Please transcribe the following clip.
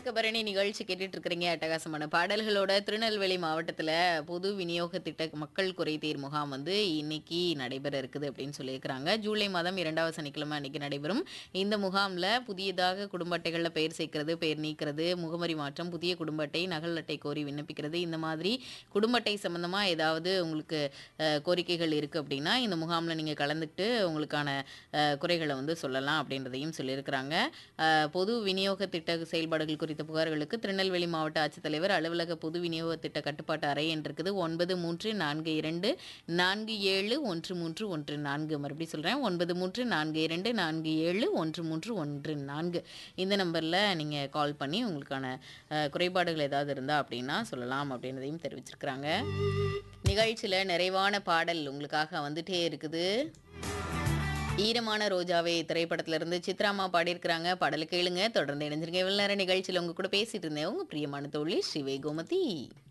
வணக்க பரணி நிகழ்ச்சி கேட்டுட்டு இருக்கிறீங்க அட்டகாசமான பாடல்களோட திருநெல்வேலி மாவட்டத்துல பொது விநியோக திட்ட மக்கள் குறைதீர் முகாம் வந்து இன்னைக்கு நடைபெற இருக்குது அப்படின்னு சொல்லியிருக்கிறாங்க ஜூலை மாதம் இரண்டாவது சனிக்கிழமை அன்னைக்கு நடைபெறும் இந்த முகாம்ல புதியதாக குடும்ப அட்டைகள்ல பெயர் சேர்க்கிறது பெயர் நீக்கிறது முகவரி மாற்றம் புதிய குடும்ப அட்டை நகல் அட்டை கோரி விண்ணப்பிக்கிறது இந்த மாதிரி குடும்ப அட்டை சம்பந்தமா ஏதாவது உங்களுக்கு அஹ், கோரிக்கைகள் இருக்கு அப்படின்னா இந்த முகாம்ல நீங்க கலந்துக்கிட்டு உங்களுக்கான அஹ், குறைகளை வந்து சொல்லலாம் அப்படின்றதையும் சொல்லியிருக்கிறாங்க அஹ், பொது விநியோக திட்ட செயல்பாடுகள் குறித்த புகார்களுக்கு திருநெல்வேலி மாவட்ட ஆட்சித்தலைவர் அலுவலக பொது விநியோக திட்ட கட்டுப்பாட்டு அறை என்று இருக்குது ஒன்பது மூன்று நான்கு இரண்டு நான்கு ஏழு ஒன்று மூன்று ஒன்று நான்கு மறுபடியும் சொல்கிறேன் ஒன்பது மூன்று நான்கு இரண்டு நான்கு ஏழு ஒன்று மூன்று ஒன்று நான்கு இந்த நம்பரில் நீங்கள் கால் பண்ணி உங்களுக்கான அஹ், குறைபாடுகள் ஏதாவது இருந்தால் அப்படின்னா சொல்லலாம் அப்படின்றதையும் தெரிவிச்சிருக்கிறாங்க நிகழ்ச்சியில் நிறைவான பாடல் உங்களுக்காக வந்துட்டே இருக்குது ஈரமான ரோஜாவே திரைப்படத்துல இருந்து சித்ராமா பாடியிருக்கிறாங்க பாடலை கேளுங்க தொடர்ந்து இணைஞ்சிருங்க இவ்வளவு நேரம் நிகழ்ச்சியில் உங்க கூட பேசிட்டு இருந்தேன் உங்க பிரியமான தோழி ஸ்ரீவே கோமதி